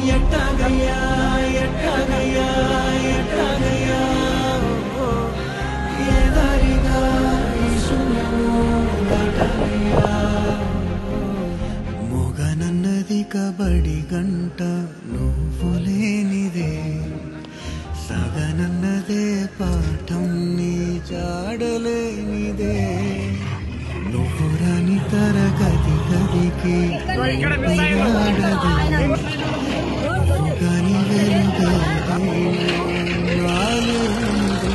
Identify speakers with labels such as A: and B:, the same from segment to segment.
A: ఎట్టాగయ్యా ఎట్టాగయ్యా ఎట్టాగయ్యా ఓ, ఏ దారిగా ఈ శూన్యము దాటాలయ్యా మొగనన్నది కబడి గంట నువ్వు లేనిదే సగనన్నదే పాఠం నీ జాడలేనిదే నువ్వు రాని తరగతి గదికి ఆడదు నువ్వు కాని వెలుగేది రాలేనిదే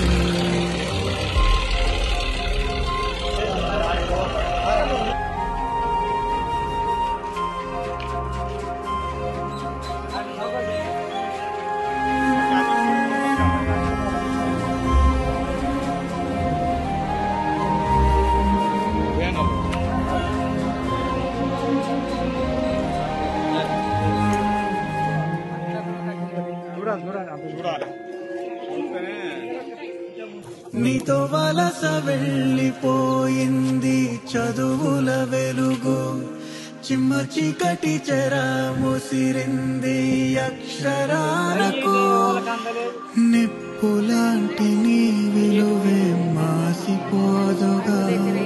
A: నీతో వలస వెళ్ళిపోయింది చదువుల వెలుగు చిమ్మ చీకటి చెర ముసిరింది అక్షరాలకు నిప్పులాంటి నీ విలువే మాసిపోదుగా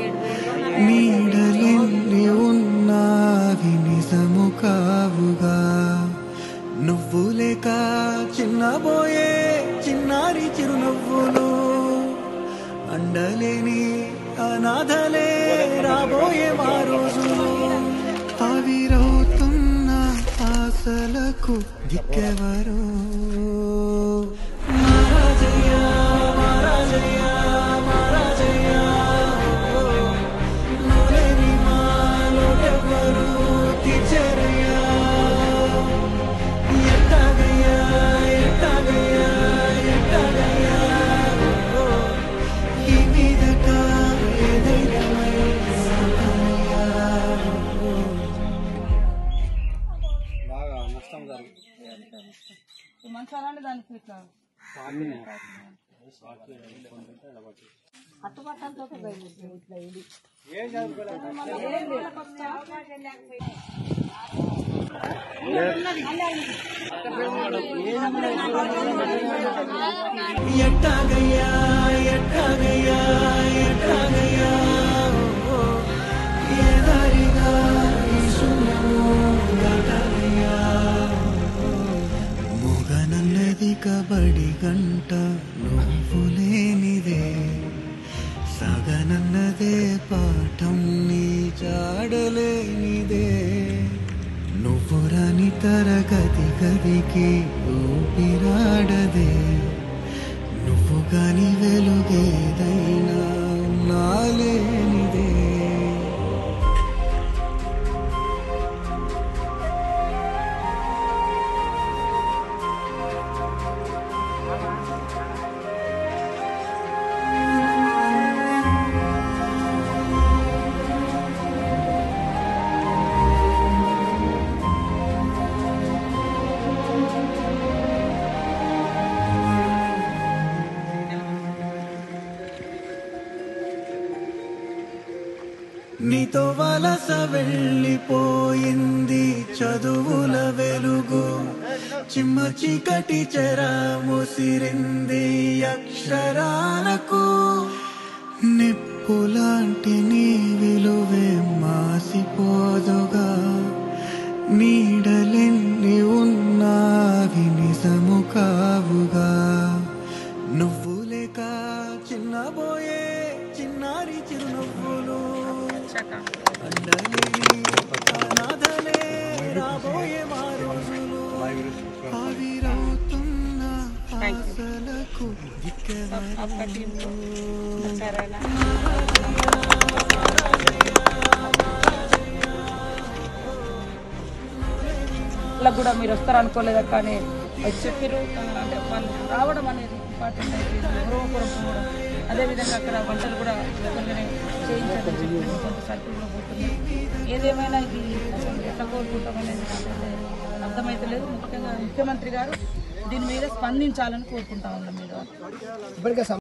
A: నీడలిండి ఉన్నావి నిజము కావుగా నువ్వు లేక చిన్నబోయే చిన్నారి చిరునవ్వులు అండలేని అనాథలే రాబోయే మా రోజులు ఆవిరవుతున్న ఆశలకు దిక్కెవరు మహారాజయ్య మహారాజయ్య మహారాజయ్య నువ్వేని మాలోకెవ్వరు తీర్చరయ్యా ఎట్టాగయ్యా ఎట్టాగయ్యా ఎట్టాగయ్యా ఓ, ఈ మీదట ఏదైనా సాగయ్యా ఓ.
B: బాగా నష్టం జరుగుతుంది
C: మంచాలని దానికి ఇట్లా అట్టుపట్టంతో ఇట్లా ఇది
B: ఏం చదువుకోలేదు
A: ఎట్టాగయ్యా ఎట్టాగయ్యా ఎట్టాగయ్యా ఓ, ఏ దారిగా ఈ శూన్యము దాటాలయ్యా మొగనన్నది కబడి గంట నువ్వు లేనిదే సగనన్నదే పాఠం నీ జాడలేనిదే నువ్వు రాని తరగతి గదికి ఊపిరాడదే నువ్వు కాని వెలుగేదైనా నాలేనిదే నీతో వలస వెళ్ళిపోయింది చదువుల వెలుగు చిమ్మ చీకటి చెర ముసిరింది అక్షరాలకు నిప్పులాంటి నీ విలువే మాసిపోదుగా నీడలెన్ని ఉన్నావి నిజము కావుగా నువ్వు లేక చిన్నబోయే చిన్నారి చిరునవ్వులు అండలేని అనాథలే రాబోయే మా రోజులు ఆవిరవుతున్న ఆశలకు దిక్కెవరు
C: ఇలా కూడా మీరు వస్తారు అనుకోలేదు కానీ వచ్చి చెప్పారు అంటే వాళ్ళు రావడం అనేది ఇంపార్టెంట్ అయిపోయింది గృహపురం పోవడం అదేవిధంగా అక్కడ వంటలు కూడా తొందరగానే చేయించాలని చెప్పి కొంత సరుకులు కూడా పోతున్నాయి ఏదేమైనా ఇది అసలు ఎట్లా కోరుకుంటాం అనేది నాకైతే అర్థమైతలేదు ముఖ్యంగా ముఖ్యమంత్రి గారు దీని మీద స్పందించాలని కోరుకుంటా ఉన్నాం మీరు
B: ఇప్పటికే